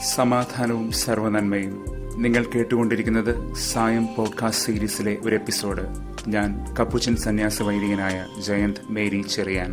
സമാധാനവും സർവനന്മയും നിങ്ങൾ കേട്ടുകൊണ്ടിരിക്കുന്നത് സായം പോഡ്കാസ്റ്റ് സീരീസിലെ ഒരു എപ്പിസോഡ് ഞാൻ കപ്പുച്ചൻ സന്യാസ വൈദികനായ ജയന്ത് മേരി ചെറിയാൻ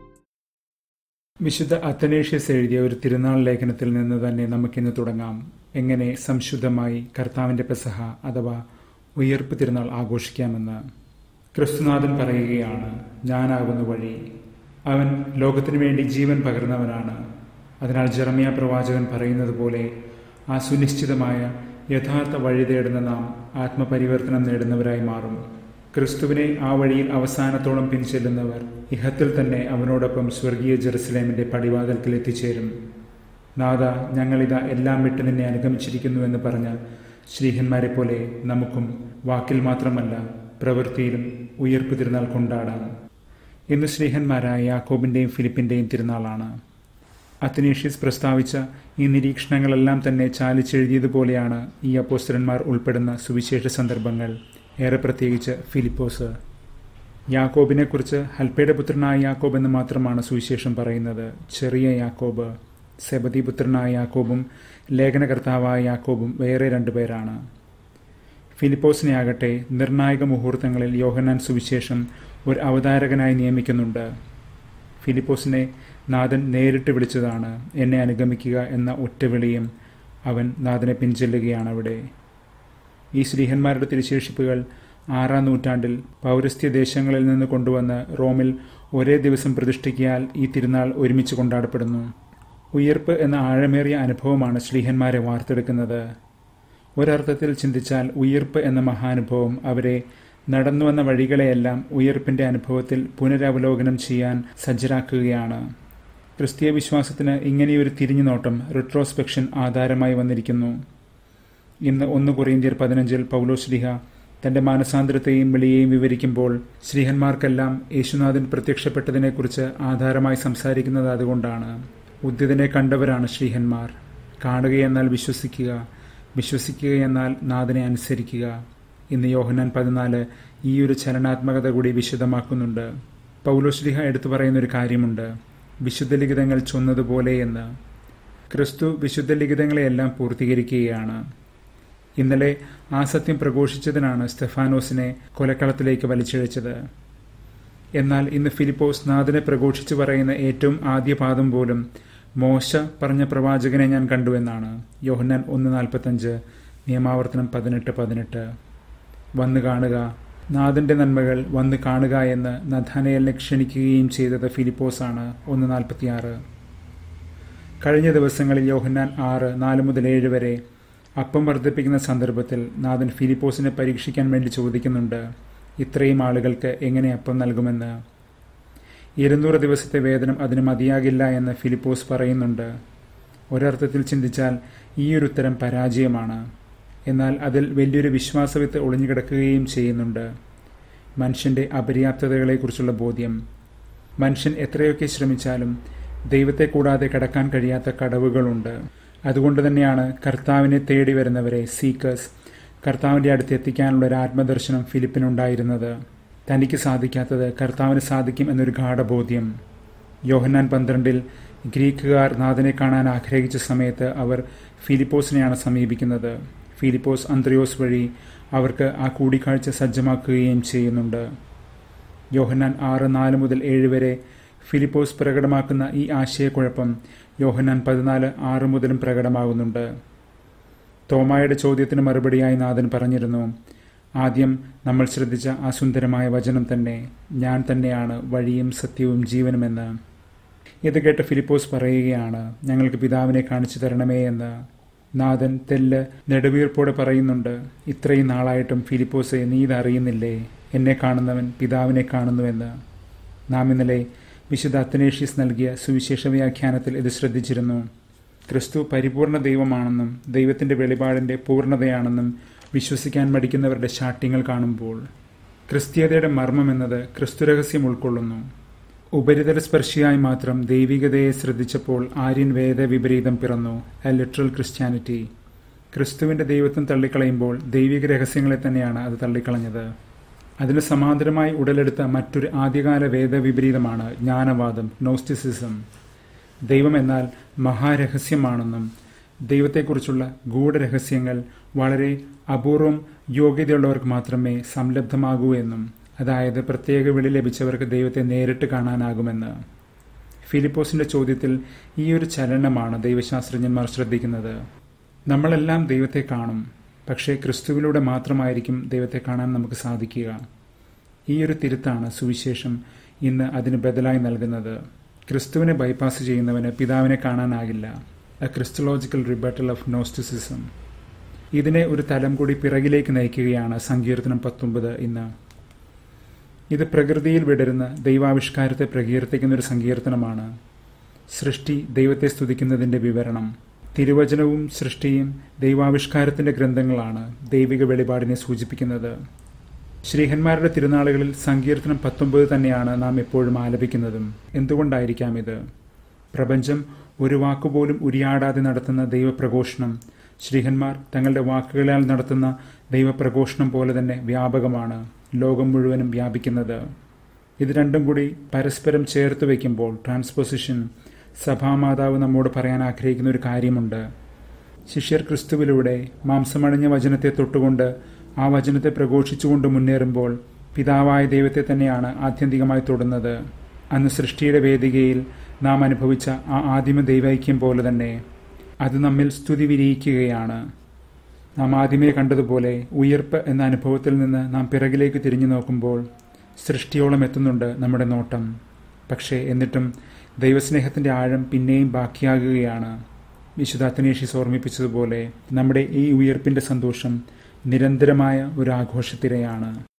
വിശുദ്ധ അത്തനേഷ്യസ് എഴുതിയ ഒരു തിരുനാൾ ലേഖനത്തിൽ നിന്ന് തന്നെ നമുക്കിന്ന് തുടങ്ങാം എങ്ങനെ സംശുദ്ധമായി കർത്താവിന്റെ പെസഹ അഥവാ ഉയർപ്പ് തിരുനാൾ ആഘോഷിക്കാമെന്ന് ക്രിസ്തുനാഥൻ പറയുകയാണ് ഞാനാകുന്ന വഴി അവൻ ലോകത്തിനു വേണ്ടി ജീവൻ പകർന്നവനാണ് അതിനാൽ ജെറമിയ പ്രവാചകൻ പറയുന്നത് പോലെ ആ സുനിശ്ചിതമായ യഥാർത്ഥ വഴി തേടുന്ന നാം ആത്മപരിവർത്തനം നേടുന്നവരായി മാറും ക്രിസ്തുവിനെ ആ വഴിയിൽ അവസാനത്തോളം പിൻചെല്ലുന്നവർ ഇഹത്തിൽ തന്നെ അവനോടൊപ്പം സ്വർഗീയ ജെറുസലേമിന്റെ പടിവാതിൽക്കൽ എത്തിച്ചേരും നാഥ ഞങ്ങളിതാ എല്ലാം വിട്ട് നിന്നെ അനുഗമിച്ചിരിക്കുന്നുവെന്ന് പറഞ്ഞ ശ്രീഹന്മാരെ പോലെ നമുക്കും വാക്കിൽ മാത്രമല്ല പ്രവൃത്തിയിലും ഉയർപ്പ് തിരുനാൾ കൊണ്ടാടാം ഇന്ന് ശ്രീഹന്മാരായ യാക്കോബിന്റെയും ഫിലിപ്പിന്റെയും തിരുനാളാണ് അത്തനേഷ്യസ് പ്രസ്താവിച്ച ഈ നിരീക്ഷണങ്ങളെല്ലാം തന്നെ ചാലിച്ചെഴുതിയതുപോലെയാണ് ഈ അപ്പോസ്റ്റരന്മാർ ഉൾപ്പെടുന്ന സുവിശേഷ സന്ദർഭങ്ങൾ ഏറെ പ്രത്യേകിച്ച് ഫിലിപ്പോസ് യാക്കോബിനെക്കുറിച്ച് ഹൽപ്പയുടെ പുത്രനായ യാക്കോബ് എന്ന് മാത്രമാണ് സുവിശേഷം പറയുന്നത് ചെറിയ യാക്കോബ് സെബതി പുത്രനായ യാക്കോബും ലേഖനകർത്താവായ യാക്കോബും വേറെ രണ്ടുപേരാണ് ഫിലിപ്പോസിനെ ആകട്ടെ നിർണായക മുഹൂർത്തങ്ങളിൽ യോഹന്നാൻ സുവിശേഷം ഒരു അവതാരകനായി നിയമിക്കുന്നുണ്ട് ഫിലിപ്പോസിനെ നാഥൻ നേരിട്ട് വിളിച്ചതാണ് എന്നെ അനുഗമിക്കുക എന്ന ഒറ്റവിളിയും അവൻ നാഥനെ പിൻചെല്ലുകയാണ് അവിടെ ഈ ശ്രീഹന്മാരുടെ തിരുശേഷിപ്പുകൾ ആറാം നൂറ്റാണ്ടിൽ പൗരസ്ത്യ ദേശങ്ങളിൽ നിന്ന് കൊണ്ടുവന്ന് റോമിൽ ഒരേ ദിവസം പ്രതിഷ്ഠിക്കിയാൽ ഈ തിരുനാൾ ഒരുമിച്ച് കൊണ്ടാടപ്പെടുന്നു ഉയർപ്പ് എന്ന ആഴമേറിയ അനുഭവമാണ് ശ്രീഹന്മാരെ വാർത്തെടുക്കുന്നത് ഒരർത്ഥത്തിൽ ചിന്തിച്ചാൽ ഉയർപ്പ് എന്ന മഹാനുഭവം അവരെ നടന്നു വന്ന വഴികളെയെല്ലാം ഉയർപ്പിന്റെ അനുഭവത്തിൽ പുനരവലോകനം ചെയ്യാൻ സജ്ജരാക്കുകയാണ് ക്രിസ്തീയ വിശ്വാസത്തിന് ഇങ്ങനെയൊരു തിരിഞ്ഞുനോട്ടം റിട്രോസ്പെക്ഷൻ ആധാരമായി വന്നിരിക്കുന്നു ഇന്ന് ഒന്ന് കൊറിയന്ത്യർ പതിനഞ്ചിൽ പൗലോ ശ്രീഹ തന്റെ മാനസാന്തരത്തെയും വിളിയെയും വിവരിക്കുമ്പോൾ ശ്രീഹന്മാർക്കെല്ലാം യേശുനാഥൻ പ്രത്യക്ഷപ്പെട്ടതിനെക്കുറിച്ച് ആധാരമായി സംസാരിക്കുന്നത് അതുകൊണ്ടാണ് ഉദ്യതനെ കണ്ടവരാണ് ശ്രീഹന്മാർ കാണുകയെന്നാൽ വിശ്വസിക്കുക വിശ്വസിക്കുക എന്നാൽ നാഥനെ അനുസരിക്കുക ഇന്ന് യോഹനാൻ പതിനാല് ഈ ഒരു ചലനാത്മകത കൂടി വിശദമാക്കുന്നുണ്ട് പൗലോശ്ലിഹ എടുത്തു പറയുന്ന ഒരു കാര്യമുണ്ട് വിശുദ്ധ ലിഖിതങ്ങൾ ചൊന്നതുപോലെ എന്ന് ക്രിസ്തു വിശുദ്ധ ലിഖിതങ്ങളെയെല്ലാം പൂർത്തീകരിക്കുകയാണ് ഇന്നലെ ആ സത്യം പ്രഘോഷിച്ചതിനാണ് സ്റ്റെഫാനോസിനെ കൊലക്കളത്തിലേക്ക് വലിച്ചിഴച്ചത് എന്നാൽ ഇന്ന് ഫിലിപ്പോസ് നാഥനെ പ്രഘോഷിച്ചു പറയുന്ന ഏറ്റവും ആദ്യ പാദം പോലും മോശ പറഞ്ഞ പ്രവാചകനെ ഞാൻ കണ്ടുവെന്നാണ് യോഹന്നാൻ ഒന്ന് നാൽപ്പത്തഞ്ച് നിയമാവർത്തനം പതിനെട്ട് പതിനെട്ട് വന്നു കാണുക നാഥന്റെ നന്മകൾ വന്ന് കാണുക എന്ന് നഥാനയലിനെ ക്ഷണിക്കുകയും ചെയ്തത് ഫിലിപ്പോസാണ് ഒന്ന് നാൽപ്പത്തിയാറ് കഴിഞ്ഞ ദിവസങ്ങളിൽ യോഹന്നാൻ ആറ് നാല് മുതൽ ഏഴ് വരെ അപ്പം വർദ്ധിപ്പിക്കുന്ന സന്ദർഭത്തിൽ നാഥൻ ഫിലിപ്പോസിനെ പരീക്ഷിക്കാൻ വേണ്ടി ചോദിക്കുന്നുണ്ട് ഇത്രയും ആളുകൾക്ക് എങ്ങനെ അപ്പം നൽകുമെന്ന് ഇരുന്നൂറ് ദിവസത്തെ വേതനം അതിന് മതിയാകില്ല എന്ന് ഫിലിപ്പോസ് പറയുന്നുണ്ട് ഒരർത്ഥത്തിൽ ചിന്തിച്ചാൽ ഈ ഒരു ഉത്തരം പരാജയമാണ് എന്നാൽ അതിൽ വലിയൊരു വിശ്വാസവിത്ത് ഒളിഞ്ഞുകിടക്കുകയും ചെയ്യുന്നുണ്ട് മനുഷ്യന്റെ അപര്യാപ്തതകളെക്കുറിച്ചുള്ള ബോധ്യം മനുഷ്യൻ എത്രയൊക്കെ ശ്രമിച്ചാലും ദൈവത്തെ കൂടാതെ കടക്കാൻ കഴിയാത്ത കടവുകളുണ്ട് അതുകൊണ്ട് തന്നെയാണ് കർത്താവിനെ തേടി വരുന്നവരെ സീക്കേഴ്സ് കർത്താവിൻ്റെ അടുത്ത് എത്തിക്കാനുള്ള ഒരു ആത്മദർശനം ഫിലിപ്പിനുണ്ടായിരുന്നത് തനിക്ക് സാധിക്കാത്തത് കർത്താവിന് സാധിക്കും എന്നൊരു ഗാഠബോധ്യം യോഹന്നാൻ പന്ത്രണ്ടിൽ ഗ്രീക്കുകാർ നാഥനെ കാണാൻ ആഗ്രഹിച്ച സമയത്ത് അവർ ഫിലിപ്പോസിനെയാണ് സമീപിക്കുന്നത് ഫിലിപ്പോസ് അന്ത്രയോസ് വഴി അവർക്ക് ആ കൂടിക്കാഴ്ച സജ്ജമാക്കുകയും ചെയ്യുന്നുണ്ട് യോഹന്നാൻ ആറ് നാല് മുതൽ ഏഴ് വരെ ഫിലിപ്പോസ് പ്രകടമാക്കുന്ന ഈ ആശയക്കുഴപ്പം യോഹന്നാൻ പതിനാല് ആറ് മുതലും പ്രകടമാകുന്നുണ്ട് തോമായുടെ ചോദ്യത്തിന് മറുപടിയായി നാഥൻ പറഞ്ഞിരുന്നു ആദ്യം നമ്മൾ ശ്രദ്ധിച്ച ആ സുന്ദരമായ വചനം തന്നെ ഞാൻ തന്നെയാണ് വഴിയും സത്യവും ജീവനുമെന്ന് ഇത് കേട്ട് ഫിലിപ്പോസ് പറയുകയാണ് ഞങ്ങൾക്ക് പിതാവിനെ കാണിച്ചു തരണമേ എന്ന് നാഥൻ തെല്ല് നെടുവീർപ്പോടെ പറയുന്നുണ്ട് ഇത്രയും നാളായിട്ടും ഫിലിപ്പോസെ നീ ഇതറിയുന്നില്ലേ എന്നെ കാണുന്നവൻ പിതാവിനെ കാണുന്നുവെന്ന് നാം ഇന്നലെ വിശുദ്ധ അത്തനേഷ്യസ് നൽകിയ സുവിശേഷ വ്യാഖ്യാനത്തിൽ ഇത് ശ്രദ്ധിച്ചിരുന്നു ക്രിസ്തു പരിപൂർണ ദൈവമാണെന്നും ദൈവത്തിന്റെ വെളിപാടിന്റെ പൂർണ്ണതയാണെന്നും വിശ്വസിക്കാൻ മടിക്കുന്നവരുടെ ശാഠ്യങ്ങൾ കാണുമ്പോൾ ക്രിസ്തീയതയുടെ മർമ്മം എന്നത് ക്രിസ്തുരഹസ്യം ഉൾക്കൊള്ളുന്നു ഉപരിതല സ്പർശിയായി മാത്രം ദൈവികതയെ ശ്രദ്ധിച്ചപ്പോൾ ആര്യൻ വേദ വിപരീതം പിറന്നു എ ലിറ്ററൽ ക്രിസ്ത്യാനിറ്റി ക്രിസ്തുവിന്റെ ദൈവത്വം തള്ളിക്കളയുമ്പോൾ ദൈവിക രഹസ്യങ്ങളെ തന്നെയാണ് അത് തള്ളിക്കളഞ്ഞത് അതിന് സമാന്തരമായി ഉടലെടുത്ത മറ്റൊരു ആദ്യകാല വേദവിപരീതമാണ് ജ്ഞാനവാദം നോസ്റ്റിസിസം ദൈവം എന്നാൽ മഹാരഹസ്യമാണെന്നും ദൈവത്തെക്കുറിച്ചുള്ള ഗൂഢരഹസ്യങ്ങൾ വളരെ അപൂർവം യോഗ്യതയുള്ളവർക്ക് മാത്രമേ സംലബ്ധമാകൂ എന്നും അതായത് പ്രത്യേക വിളി ലഭിച്ചവർക്ക് ദൈവത്തെ നേരിട്ട് കാണാനാകുമെന്ന് ഫിലിപ്പോസിന്റെ ചോദ്യത്തിൽ ഈ ഒരു ചലനമാണ് ദൈവശാസ്ത്രജ്ഞന്മാർ ശ്രദ്ധിക്കുന്നത് നമ്മളെല്ലാം ദൈവത്തെ കാണും പക്ഷേ ക്രിസ്തുവിലൂടെ മാത്രമായിരിക്കും ദൈവത്തെ കാണാൻ നമുക്ക് സാധിക്കുക ഈ ഒരു തിരുത്താണ് സുവിശേഷം ഇന്ന് അതിന് ബദലായി നൽകുന്നത് ക്രിസ്തുവിനെ ബൈപ്പാസ് ചെയ്യുന്നവന് പിതാവിനെ കാണാനാകില്ല a Christological rebuttal of Gnosticism ഇതിനെ ഒരു തലം കൂടി പിറകിലേക്ക് നയിക്കുകയാണ് സങ്കീർത്തനം പത്തൊമ്പത് ഇന്ന് ഇത് പ്രകൃതിയിൽ വിടരുന്ന ദൈവാവിഷ്കാരത്തെ പ്രകീർത്തിക്കുന്ന ഒരു സങ്കീർത്തനമാണ് സൃഷ്ടി ദൈവത്തെ സ്തുതിക്കുന്നതിന്റെ വിവരണം തിരുവചനവും സൃഷ്ടിയും ദൈവാവിഷ്കാരത്തിന്റെ ഗ്രന്ഥങ്ങളാണ് ദൈവിക വെളിപാടിനെ സൂചിപ്പിക്കുന്നത് ശ്രീഹന്മാരുടെ തിരുനാളുകളിൽ സങ്കീർത്തനം പത്തൊമ്പത് തന്നെയാണ് നാം എപ്പോഴും ആലപിക്കുന്നതും എന്തുകൊണ്ടായിരിക്കാം ഇത് പ്രപഞ്ചം ഒരു വാക്കുപോലും ഉരിയാടാതെ നടത്തുന്ന ദൈവപ്രഘോഷണം ശ്രീഹന്മാർ തങ്ങളുടെ വാക്കുകളാൽ നടത്തുന്ന ദൈവപ്രഘോഷണം പോലെ തന്നെ വ്യാപകമാണ് ലോകം മുഴുവനും വ്യാപിക്കുന്നത് ഇത് രണ്ടും കൂടി പരസ്പരം ചേർത്ത് വയ്ക്കുമ്പോൾ ട്രാൻസ്പോസിഷൻ സഭാമാതാവ് നമ്മോട് പറയാൻ ആഗ്രഹിക്കുന്ന ഒരു കാര്യമുണ്ട് ശിഷ്യർ ക്രിസ്തുവിലൂടെ മാംസമണിഞ്ഞ വചനത്തെ തൊട്ടുകൊണ്ട് ആ വചനത്തെ പ്രഘോഷിച്ചുകൊണ്ട് മുന്നേറുമ്പോൾ പിതാവായ ദൈവത്തെ തന്നെയാണ് ആത്യന്തികമായി തൊടുന്നത് അന്ന് സൃഷ്ടിയുടെ വേദികയിൽ നാം അനുഭവിച്ച ആ ആദിമ ദൈവൈക്യം പോലെ തന്നെ അത് നമ്മിൽ സ്തുതി വിരിയിക്കുകയാണ് നാം ആദ്യമേ കണ്ടതുപോലെ ഉയർപ്പ് എന്ന അനുഭവത്തിൽ നിന്ന് നാം പിറകിലേക്ക് തിരിഞ്ഞു നോക്കുമ്പോൾ സൃഷ്ടിയോളം എത്തുന്നുണ്ട് നമ്മുടെ നോട്ടം പക്ഷേ എന്നിട്ടും ദൈവസ്നേഹത്തിന്റെ ആഴം പിന്നെയും ബാക്കിയാകുകയാണ് വിശുദ്ധ അത്തനേഷീസ് ഓർമ്മിപ്പിച്ചതുപോലെ നമ്മുടെ ഈ ഉയർപ്പിന്റെ സന്തോഷം നിരന്തരമായ ഒരു ആഘോഷത്തിരയാണ്